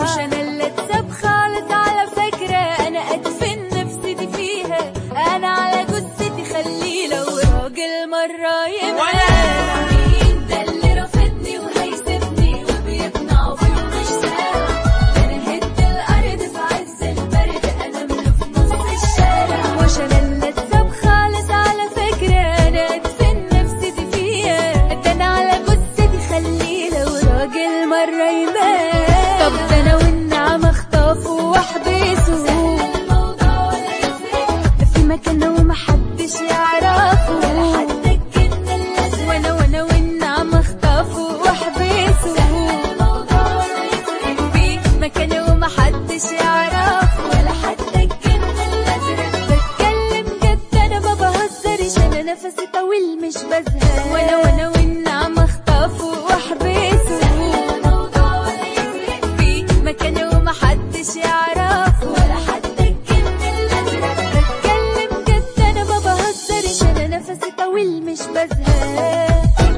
مش انا اللي اتساب خالص على فكرة انا ادفن نفسي دي فيها انا على جثتي خليه لو راجل مرة يبقى مين ده اللي رافضني وهيسيبني وبيقنع فيه مش سامع ده انا هد الارض في عز البرد انا من في نص الشارع مش انا اللي اتساب خالص على فكرة انا ادفن نفسي دي فيها ده انا على جثتي خليه لو راجل مرة يبان طب ده انا والنعم اخطفه واحبسه في مكان ومحدش يعرفه وانا وانا والنعم اخطفه واحبسه في مكان ومحدش يعرفه ولا حتى الجن الازرق بتكلم جد انا ما بهزرش انا نفسي طويل مش بزهق وانا وانا والنعم اخطفه واحبسه في مكان ومحدش يعرفه ولا حتى الجن الازرق بتكلم جد انا ما بهزرش انا نفسي طويل مش بزهق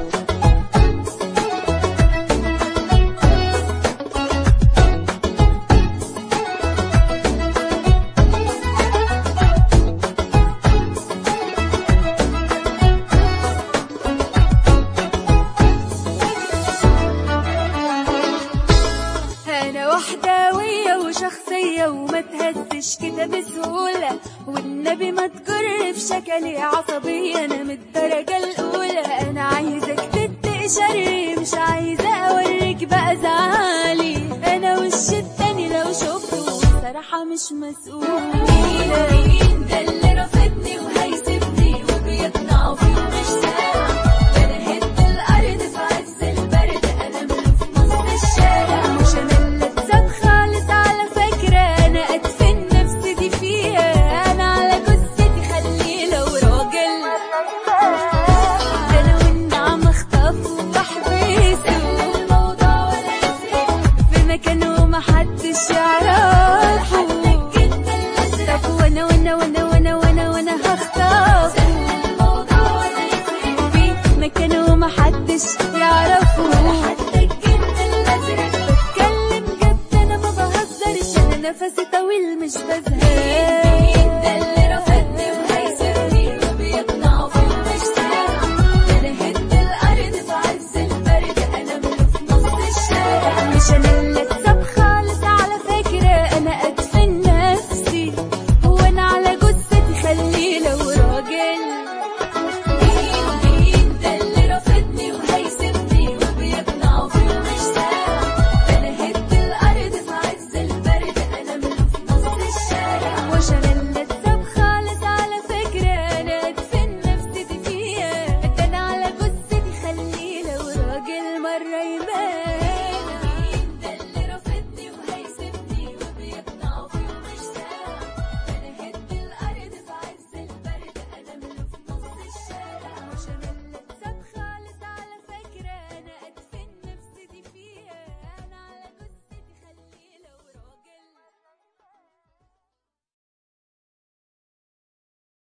انا وحداوية وشخصية وما تهزش كده بسهولة والنبي ما تجر في شكلي عصبية انا من الدرجة الاولى انا عايزك تتقي شري مش عايزة اوريك بقى زعلي انا وش التاني لو شفته بصراحة مش مسؤول مين ده اللي رافضني وهيسيبني وبيقنع فيه مش سامع ده انا هد الارض في عز البرد انا من في نص الشارع مش انا اللي اتساب خالص على فكرة انا ادفن نفسي دي فيها انا على جثتي خليه لو راجل ده انا والنعم اخطفه واحبسه في مكان ومحدش يعرفه طب وانا وانا وانا وانا وانا وانا هخطفه في مكان ومحدش يعرفه بتكلم جد انا ما بهزرش انا نفسي طويل مش بزهق